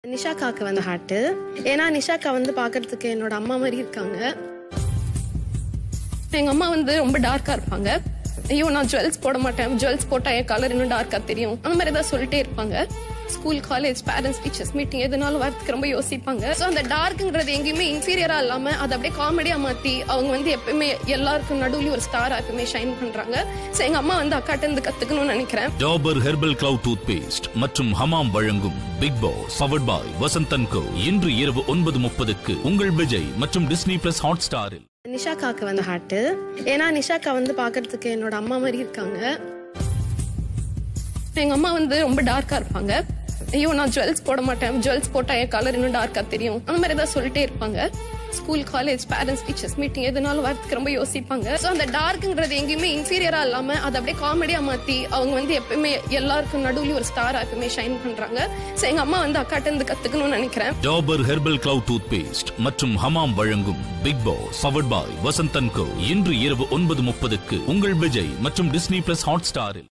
நிஷாக்காக்கு வந்து ஹார்ட்டு ஏன்னா நிஷாக்கா வந்து பார்க்கறதுக்கு என்னோட அம்மா மாதிரி இருக்காங்க எங்க அம்மா வந்து ரொம்ப டார்க்கா இருப்பாங்க ஐயோ நான் ஜுவல்ஸ் போட மாட்டேன் ஜுவல்ஸ் போட்டா என் கலர் இன்னும் டார்க்கா தெரியும் அந்த மாதிரி ஏதாவது சொல்லிட்டே இருப்பாங்க school college parents teachers meeting எதுனாலும் வரதுக்கு ரொம்ப யோசிப்பாங்க ஸோ அந்த டார்க்குங்கிறது எங்கேயுமே இன்ஃபீரியரா இல்லாம அதை அப்படியே காமெடியா மாத்தி அவங்க வந்து எப்பயுமே எல்லாருக்கும் நடுவுலயும் ஒரு ஸ்டாரா எப்பயுமே ஷைன் பண்றாங்க ஸோ எங்க அம்மா வந்து அக்காட்ட இருந்து கத்துக்கணும்னு நினைக்கிறேன் Dabur herbal clove toothpaste மற்றும் ஹமாம் வழங்கும் big boss powered by Vasanthan co இன்று இரவு ஒன்பது முப்பதுக்கு உங்கள் விஜய் மற்றும் டிஸ்னி பிளஸ் ஹாட் ஸ்டாரில் நிஷாக்காக்கு வந்து ஹார்ட்டு ஏன்னா நிஷாக்கா வந்து பார்க்கறதுக்கு என்னோட அம்மா மாதிரி இருக்காங்க எங்க அம்மா வந்து ரொம்ப டார்க்கா இருப்பாங்க ஐயோ நான் ஜுவல்ஸ் போட மாட்டேன் ஜுவல்ஸ் போட்டா என் கலர் இன்னும் டார்க்கா தெரியும் அந்த மாதிரி ஏதாவது சொல்லிட்டே இருப்பாங்க school college parents teachers meeting எதுனாலும் வரதுக்கு ரொம்ப யோசிப்பாங்க ஸோ அந்த டார்க்குங்கிறது எங்கேயுமே இன்ஃபீரியரா இல்லாம அதை அப்படியே காமெடியா மாத்தி அவங்க வந்து எப்பயுமே எல்லாருக்கும் நடுவுலயும் ஒரு ஸ்டாரா எப்பயுமே ஷைன் பண்றாங்க ஸோ எங்க அம்மா வந்து அக்காட்ட இருந்து கத்துக்கணும்னு நினைக்கிறேன் Dabur herbal clove toothpaste மற்றும் ஹமாம் வழங்கும் big boss powered by Vasanthan co இன்று இரவு ஒன்பது முப்பதுக்கு உங்கள் விஜய் மற்றும் டிஸ்னி பிளஸ் ஹாட் ஸ்டாரில்